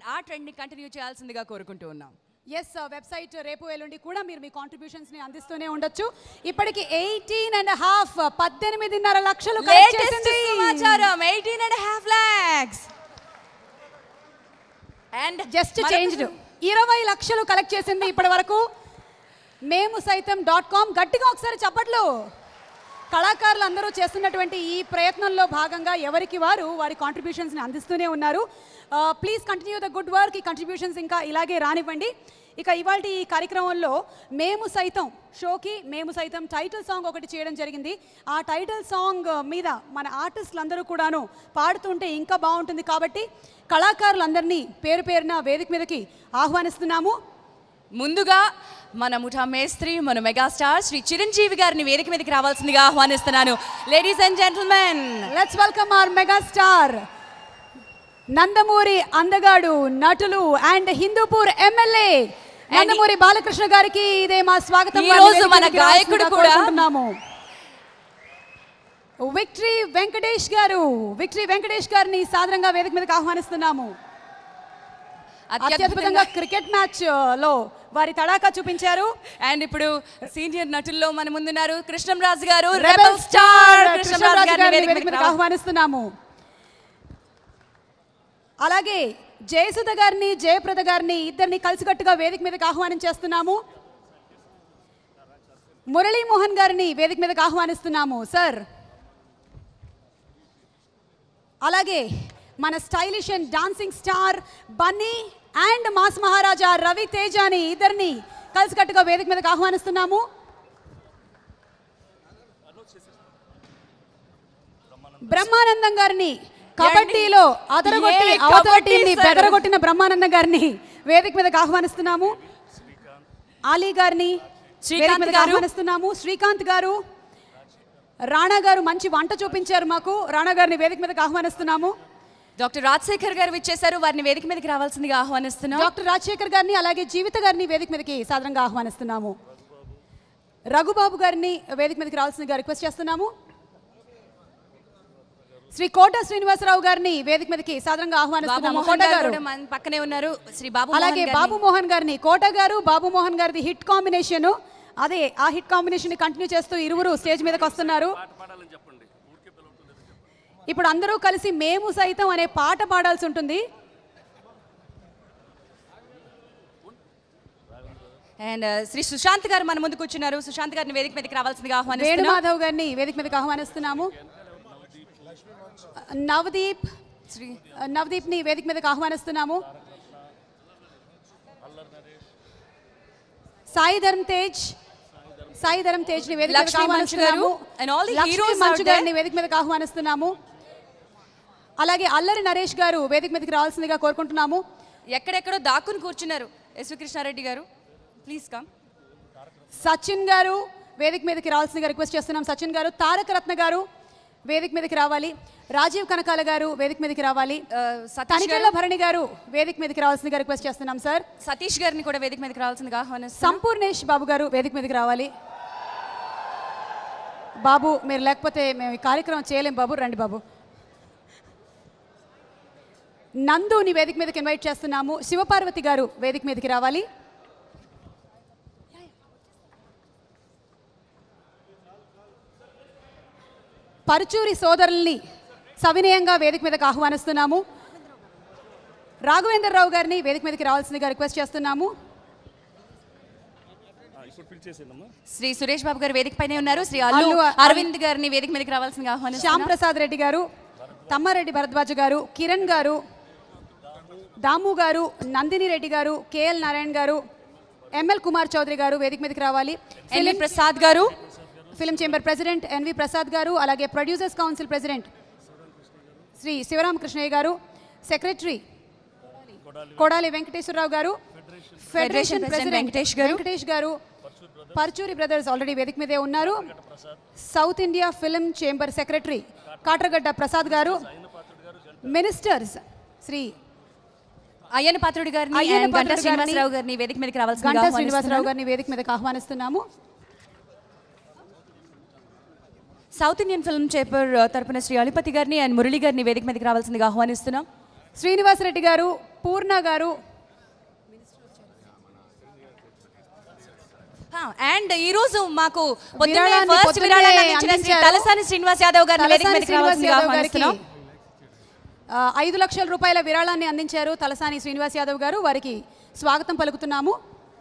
ఆ ట్రెండ్ని కంటిన్యూ చేయాల్సిందిగా కోరుకుంటూ ఉన్నాం ఎస్ వెబ్సైట్ రేపు ఎల్లుండి కూడా మీరు మీ కాంట్రిబ్యూషన్స్ ని అందిస్తూనే ఉండొచ్చు ఇప్పటికి ఎయిటీన్ అండ్ హాఫ్ పద్దెనిమిదిన్నర లక్షలు collect లేటెస్ట్ చేసింది. సమాచారం eighteen and half lakhs and just changed ఇరవై లక్షలు కలెక్ట్ చేసింది ఇప్పటి వరకు మేము సైతం డాట్ కామ్ గట్టిగా ఒకసారి చప్పట్లు కళాకారులు అందరూ చేస్తున్నటువంటి ఈ ప్రయత్నంలో భాగంగా ఎవరికి వారు వారి కాంట్రిబ్యూషన్స్ని అందిస్తూనే ఉన్నారు please continue the good work ఈ కంట్రిబ్యూషన్స్ ఇంకా ఇలాగే రానివ్వండి ఇక ఇవాళ ఈ కార్యక్రమంలో మేము సైతం షోకి మేము సైతం టైటిల్ సాంగ్ ఒకటి చేయడం జరిగింది ఆ టైటిల్ సాంగ్ మీద మన ఆర్టిస్టులు అందరూ కూడాను పాడుతుంటే ఇంకా బాగుంటుంది కాబట్టి కళాకారులందరినీ పేరు పేరున వేదిక మీదకి ఆహ్వానిస్తున్నాము ముందుగా మన ముఠా మేస్త్రి మన మెగాస్టార్ శ్రీ చిరంజీవి గారిని వేదిక మీదకి రావాల్సిందిగా ఆహ్వానిస్తున్నాను ladies and gentlemen let's welcome our megastar Nandamuri అందగాడు నటులు అండ్ హిందూపూర్ ఎమ్మెల్యే నందమూరి బాలకృష్ణ గారికి ఇదే మా స్వాగతం ఈ వారిని రోజు వేదిక మన మీదకి గాయకుడు రావాల్సిందిగా కూడా- కోరుకుంటున్నాము. విక్టరీ వెంకటేష్ గారు విక్టరీ వెంకటేష్ గారిని సాదరంగా వేదిక మీదకి ఆహ్వానిస్తున్నాము అత్యద్భుతంగా క్రికెట్ మ్యాచ్ లో వారి తడాకా చూపించారు అండ్ ఇప్పుడు సీనియర్ నటుల్లో మన ముందున్నారు Krishnamraju garu rebel rebel star star Krishnamraju గారిని వేదిక వేదిక మీదకి మీదకి రావాలి. ఆహ్వానిస్తున్నాము అలాగే జయసుధ గారిని జయప్రద గారిని ఇద్దరిని కలిసికట్టుగా వేదిక మీదకి ఆహ్వానం చేస్తున్నాము మురళీమోహన్ గారిని వేదిక మీదకి ఆహ్వానిస్తున్నాము సార్ అలాగే మన stylish and dancing star Bunny and mass Maharaja Ravi తేజాని ఇద్దరిని కలిసికట్టుగా వేదిక మీదకి ఆహ్వానిస్తున్నాము బ్రహ్మానందం గారిని కబడ్డీలో అదరగొట్టి ఏ అవతల కబడ్డీ టీంని సార్? బెదరగొట్టిన బ్రహ్మానందం గారిని వేదిక మీదకి ఆహ్వానిస్తున్నాము ఆలీ గారిని శ్రీకాంత్ వేదిక మీదకి గారు. ఆహ్వానిస్తున్నాము శ్రీకాంత్ గారు రాణా గారు మంచి వంట చూపించారు మాకు రాణా గారిని వేదిక మీదకి ఆహ్వానిస్తున్నాము డాక్టర్ రాజశేఖర్ గారు విచ్చేశారు వారిని వేదిక మీదకి రావాల్సిందిగా ఆహ్వానిస్తున్నాం డాక్టర్ రాజశేఖర్ గారిని అలాగే జీవిత గారిని వేదిక మీదకి సాధారణంగా ఆహ్వానిస్తున్నాము రఘుబాబు గారిని వేదిక మీదకి రావాల్సిందిగా రిక్వెస్ట్ చేస్తున్నాము శ్రీ కోట శ్రీనివాసరావు గారిని వేదిక మీదకి సాధారణంగా బాబు ఆహ్వానిస్తున్నాము మోహన్ కోట గారు గారు కూడా మన పక్కనే ఉన్నారు శ్రీ బాబు అలాగే మోహన్ గారిని- బాబు మోహన్ గారిని కోట గారు బాబు మోహన్ గారిది హిట్ కాంబినేషన్ అదే ఆ హిట్ కాంబినేషన్ కంటిన్యూ చేస్తూ ఇరువురు స్టేజ్ మీదకి వస్తున్నారు ఇప్పుడు అందరూ కలిసి మేము సైతం అనే పాట పాడాల్సి ఉంటుంది అండ్ శ్రీ సుశాంత్ గారు మన ముందు కూర్చున్నారు సుశాంత్ గారిని వేదిక మీదకి రావాల్సిందిగా ఆహ్వానిస్తున్నాం వేణుమాధవ్ గారిని వేదిక మీదకి ఆహ్వానిస్తున్నాము నవదీప్ శ్రీ నవదీప్ ని వేదిక మీదకి ఆహ్వానిస్తున్నాము సాయి ధర్మ్ తేజ్ సాయి ధర్మ్ తేజ్ ని వేదిక మీదకి లక్ష్మీ మంచు గారు ఆహ్వానిస్తున్నాము and all the Lakshmi heroes మంచు out there. గారిని వేదిక మీదకి ఆహ్వానిస్తున్నాము అలాగే అల్లరి నరేష్ గారు వేదిక మీదకి రావాల్సిందిగా కోరుకుంటున్నాము ఎక్కడెక్కడో దాక్కుని కూర్చున్నారు ఎస్వి కృష్ణారెడ్డి గారు ప్లీజ్ కమ్ సచిన్ గారు వేదిక మీదకి రావాల్సిందిగా రిక్వెస్ట్ చేస్తున్నాం సచిన్ గారు తారక రత్న గారు వేదిక మీదకి రావాలి రాజీవ్ కనకాల గారు వేదిక మీదకి రావాలి సతీష్ తనికెళ్ళ గారు భరణి గారు వేదిక మీదకి రావాల్సిందిగా రిక్వెస్ట్ చేస్తున్నాం సార్ సతీష్ గారిని కూడా వేదిక మీదకి రావాల్సిందిగా ఆహ్వానిస్తున్నాం సంపూర్ణేష్ బాబు గారు వేదిక మీదకి రావాలి బాబు మీరు లేకపోతే మేము ఈ కార్యక్రమం చేయలేం బాబు రండి బాబు నందుని వేదిక మీదకి ఇన్వైట్ చేస్తున్నాము శివపార్వతి గారు వేదిక మీదకి రావాలి పరుచూరి సోదరుల్ని సవినయంగా వేదిక మీదకి ఆహ్వానిస్తున్నాము రాఘవేంద్రరావు గారిని వేదిక మీదకి రావాల్సిందిగా రిక్వెస్ట్ చేస్తున్నాము శ్రీ సురేష్ బాబు గారు వేదిక పైనే ఉన్నారు శ్రీ అల్లు అల్లు అరవింద్ గారిని వేదిక మీదకి రావాల్సిందిగా శ్యామ్ ఆహ్వానిస్తున్నాం ప్రసాద్ రెడ్డి గారు తమ్మారెడ్డి భరద్వాజ గారు కిరణ్ గారు దాము గారు నందిని రెడ్డి గారు కేఎల్ నారాయణ గారు ఎంఎల్ కుమార్ చౌదరి గారు వేదిక మీదకి రావాలి LV Prasad garu film chamber president NV Prasad garu అలాగే producers council president Shri Sivaramakrishnayya garu secretary Kodali Venkateswararao గారు ఫెడరేషన్ ప్రెసిడెంట్ వెంకటేష్ గారు. వెంకటేష్ గారు పర్చూరి బ్రదర్స్ ఆల్రెడీ వేదిక మీదే ఉన్నారు south India film chamber secretary Katragadda Prasad garu ministers Shri అయ్యన పాత్రుడి గారిని అయ్యన్న and గంటా పాత్రుడు గారిని, శ్రీనివాసరావు గారిని వేదిక మీదకి రావాల్సిందిగా గంటా శ్రీనివాసరావు ఆహ్వానిస్తున్నాను గారిని వేదిక మీదకి ఆహ్వానిస్తున్నాము సౌత్ ఇండియన్ ఫిల్మ్ చేపర్ తరపున శ్రీ అలిపతి గారిని అండ్ మురళి గారిని వేదిక మీదకి రావాల్సిందిగా ఆహ్వానిస్తున్నాం శ్రీనివాసరెడ్డి గారు పూర్ణ గారు అండ్ ఈ రోజు మాకు పొద్దున్నే విరాళాన్ని ఫస్ట్ పొద్దున్నే విరాళాన్ని అందించిన శ్రీ అందించారు. తలసాని శ్రీనివాస్ యాదవ్ గారిని వేదిక తలసాని మీదకి శ్రీనివాస్ రావాల్సిందిగా యాదవ్ గారికి ఆహ్వానిస్తున్నాం ఆ, ఐదు లక్షల రూపాయల విరాళాన్ని అందించారు తలసాని శ్రీనివాస్ యాదవ్ గారు వారికి స్వాగతం పలుకుతున్నాము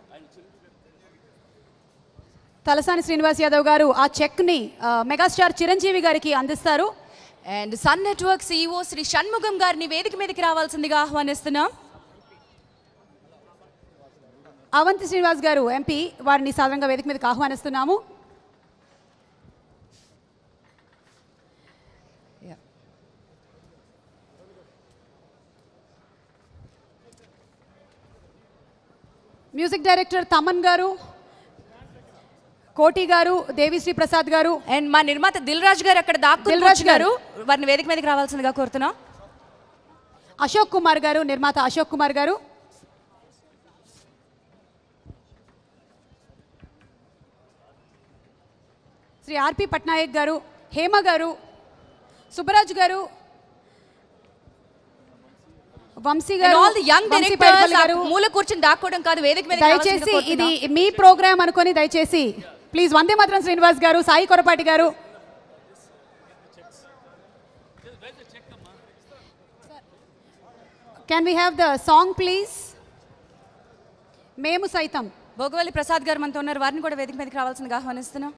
తలసాని శ్రీనివాస్ యాదవ్ గారు ఆ చెక్ని ఆ, మెగాస్టార్ చిరంజీవి గారికి అందిస్తారు and Sun network CEO Shri Shanmukham గారిని వేదిక మీదకి రావాల్సిందిగా ఆహ్వానిస్తున్నాం అవంతి శ్రీనివాస్ గారు ఎంపీ వారిని సాధారణంగా వేదిక మీదకి ఆహ్వానిస్తున్నాము మ్యూజిక్ డైరెక్టర్ తమన్ గారు కోటి గారు దేవిశ్రీ ప్రసాద్ గారు అండ్ మా నిర్మాత దిల్ రాజు గారు అక్కడ దాక్కుని దిల్ రాజు కూర్చున్నారు వారిని వేదిక మీదకి రావాల్సిందిగా కోరుతున్నాం అశోక్ కుమార్ గారు నిర్మాత అశోక్ కుమార్ గారు శ్రీ ఆర్పి పట్నాయక్ గారు Hema garu Subbaraju garu Vamsi and garu all the young Vamsi Paidipally directors garu మూల కూర్చుని దాక్కోవడం కాదు వేదిక మీద దయచేసి ఇది మీ ప్రోగ్రామ్ అనుకొని దయచేసి ప్లీజ్ వందే మాత్రం శ్రీనివాస్ గారు Sai Korapati garu can we have the song please మేము సైతం భోగవల్లి ప్రసాద్ గారు మనతో ఉన్నారు వారిని కూడా వేదిక మీదకి రావాల్సిందిగా ఆహ్వానిస్తున్నాం